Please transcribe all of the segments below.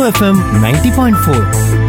FM ninety point four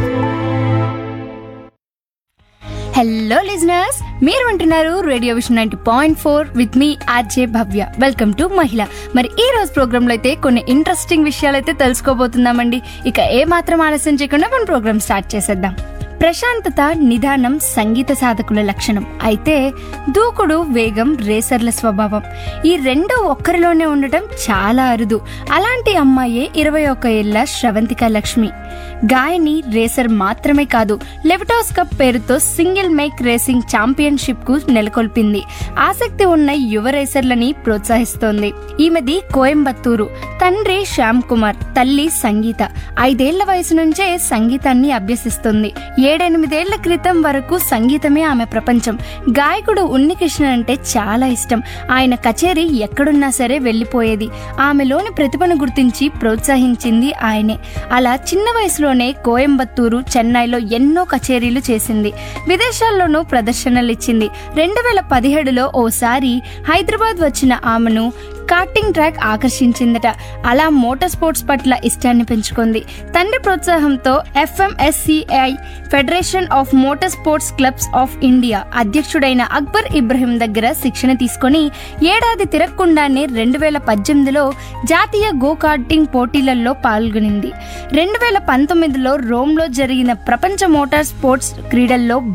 hello listeners మీరు వింటున్నారు radio vision ninety point four with మీ RJ Bhavya welcome to మహిళ మరి ఈ రోజు ప్రోగ్రామ్ లో అయితే కొన్ని ఇంట్రెస్టింగ్ విషయాలు అయితే తెలుసుకోబోతున్నామండి ఇక ఏ మాత్రం ఆలస్యం చేయకుండా మన ప్రోగ్రామ్ స్టార్ట్ చేసేద్దాం ప్రశాంతత నిదానం సంగీత సాధకుల లక్షణం అయితే దూకుడు వేగం రేసర్ల స్వభావం ఈ రెండు ఒక్కరిలోనే ఉండటం చాలా అరుదు అలాంటి అమ్మాయే ఇరవై ఒక్క ఏళ్ల శ్రవంతిక లక్ష్మి గాయని రేసర్ మాత్రమే కాదు లెవిటాస్ కప్ పేరుతో సింగిల్ మేక్ రేసింగ్ ఛాంపియన్షిప్ కు నెలకొల్పింది ఆసక్తి ఉన్న యువ రేసర్లని ప్రోత్సహిస్తోంది ఈమెది కోయంబత్తూరు తండ్రి శ్యామ్ కుమార్ తల్లి సంగీత ఐదేళ్ల వయసు నుంచే సంగీతాన్ని అభ్యసిస్తుంది ఏడెనిమిదేళ్ల క్రితం వరకు సంగీతమే ఆమె ప్రపంచం గాయకుడు ఉన్నికృష్ణ అంటే చాలా ఇష్టం ఆయన కచేరీ ఎక్కడున్నా సరే వెళ్ళిపోయేది ఆమెలోని ప్రతిభను గుర్తించి ప్రోత్సహించింది ఆయనే అలా చిన్న వయసులోనే కోయంబత్తూరు చెన్నైలో ఎన్నో కచేరీలు చేసింది విదేశాల్లోనూ ప్రదర్శనలు ఇచ్చింది రెండు వేల పదిహేడులో ఓసారి హైదరాబాద్ వచ్చిన ఆమెను కార్టింగ్ ట్రాక్ ఆకర్షించిందట అలా మోటార్ స్పోర్ట్స్ పట్ల ఇష్టాన్ని పెంచుకుంది తండ్రి ప్రోత్సాహంతో FMSCI federation of motor sports clubs of India అధ్యక్షుడైన అక్బర్ ఇబ్రహీం దగ్గర శిక్షణ తీసుకొని ఏడాది తిరగకుండానే రెండు వేల పద్దెనిమిదిలో జాతీయ గో కార్టింగ్ పోటీలలో పాల్గొనింది రెండు వేల పంతొమ్మిదిలో రోమ్లో జరిగిన ప్రపంచ మోటార్ స్పోర్ట్స్ క్రీడల్లో